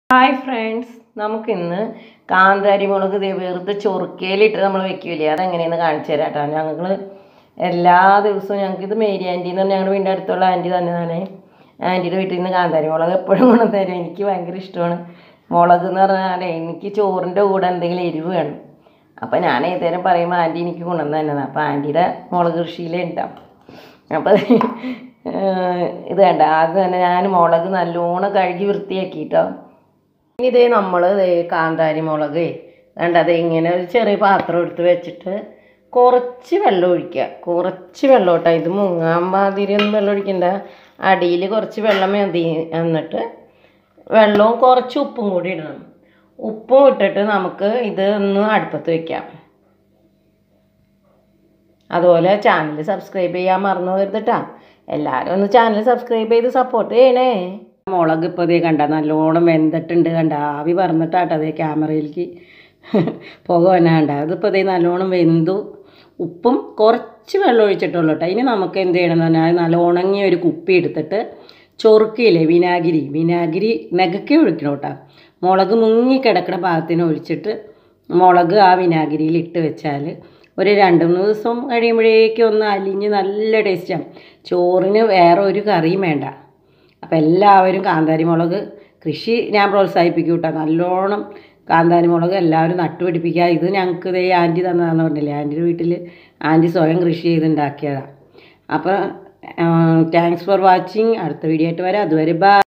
hi friends നമുക്കിന്ന് കാന്താരി മുളക് ദേ വെറുതെ ചൊറുക്കയിലിട്ട് നമ്മൾ വെക്കൂലേ അതെങ്ങനെയെന്ന് കാണിച്ചു തരാം കേട്ടോ ഞങ്ങൾ എല്ലാ ദിവസവും ഞങ്ങൾക്ക് ഇത് മേരി ആൻറ്റി എന്ന് പറഞ്ഞാൽ ഞങ്ങളുടെ വീടിൻ്റെ അടുത്തുള്ള ആൻറ്റി തന്നെയാണ് ആൻറ്റിയുടെ വീട്ടിൽ നിന്ന് കാന്താരി മുളക് എപ്പോഴും കൊണ്ടു തരും എനിക്ക് ഭയങ്കര ഇഷ്ടമാണ് മുളക് എന്ന് പറഞ്ഞാൽ എനിക്ക് ചോറിൻ്റെ കൂടെ എന്തെങ്കിലും എരിവ് വേണം അപ്പോൾ ഞാൻ ഏതേരം പറയുമ്പോൾ ആൻറ്റി എനിക്ക് കൊണ്ടുവന്ന് തന്നതാണ് അപ്പോൾ ആൻറ്റിയുടെ മുളക് കൃഷിയിലേ ഉണ്ടാവും അപ്പോൾ ഇത് വേണ്ട അത് തന്നെ ഞാൻ മുളക് നല്ലോണം കഴുകി വൃത്തിയാക്കിട്ടോ ഇതേ നമ്മൾ കാന്താരി മുളക് വേണ്ട അത് ഇങ്ങനെ ഒരു ചെറിയ പാത്രം എടുത്ത് വെച്ചിട്ട് കുറച്ച് വെള്ളം ഒഴിക്കുക കുറച്ച് വെള്ളം കേട്ടോ ഇത് മുങ്ങാൻ മാതിരി ഒന്നും വെള്ളം ഒഴിക്കണ്ട അടിയിൽ കുറച്ച് വെള്ളം മതി എന്നിട്ട് വെള്ളവും കുറച്ച് ഉപ്പും കൂടി ഇടണം ഉപ്പും ഇട്ടിട്ട് നമുക്ക് ഇത് ഒന്ന് അടുപ്പത്ത് വെക്കാം അതുപോലെ ചാനൽ സബ്സ്ക്രൈബ് ചെയ്യാൻ മറന്നു പോകരുതട്ടാ എല്ലാവരും ഒന്ന് ചാനൽ സബ്സ്ക്രൈബ് ചെയ്ത് സപ്പോർട്ട് ചെയ്യണേ മുളക് ഇപ്പോൾ ഇതേ കണ്ട നല്ലോണം വെന്തിട്ടുണ്ട് കണ്ട ആവി പറന്നിട്ടാട്ടോ അതേ ക്യാമറയിലേക്ക് പുക വന്നെ കണ്ട അതിപ്പോൾ ഇതേ നല്ലോണം വെന്തു ഉപ്പും കുറച്ച് വെള്ളം ഒഴിച്ചിട്ടുള്ളൂ കേട്ടോ ഇനി നമുക്ക് എന്ത് ചെയ്യണമെന്ന് പറഞ്ഞാൽ നല്ല ഉണങ്ങിയ ഒരു കുപ്പി എടുത്തിട്ട് ചൊറുക്കിയില്ലേ വിനാഗിരി വിനാഗിരി നെകക്കി ഒഴിക്കണം കേട്ടോ മുളക് മുങ്ങി കിടക്കുന്ന ഭാഗത്തിന് ഒഴിച്ചിട്ട് മുളക് ആ വിനാഗിരിയിൽ ഇട്ട് വെച്ചാൽ ഒരു രണ്ട് മൂന്ന് ദിവസം കഴിയുമ്പോഴേക്കും ഒന്ന് അലിഞ്ഞ് നല്ല ടേസ്റ്റാണ് ചോറിന് വേറെ ഒരു കറിയും വേണ്ട അപ്പോൾ എല്ലാവരും കാന്താരി മുളക് കൃഷി ഞാൻ പ്രോത്സാഹിപ്പിക്കും കേട്ടോ നല്ലോണം കാന്താരി മുളക് എല്ലാവരും നട്ടുപിടിപ്പിക്കുക ഇത് ഞങ്ങൾക്ക് ഇതേ ആൻറ്റി തന്നതാണെന്ന് പറഞ്ഞില്ലേ ആൻറ്റിയുടെ വീട്ടിൽ ആൻറ്റി സ്വയം കൃഷി ചെയ്തുണ്ടാക്കിയതാണ് അപ്പോൾ താങ്ക്സ് ഫോർ വാച്ചിങ് അടുത്ത വീഡിയോ ആയിട്ട് വരാം അതുവരെ ബൈ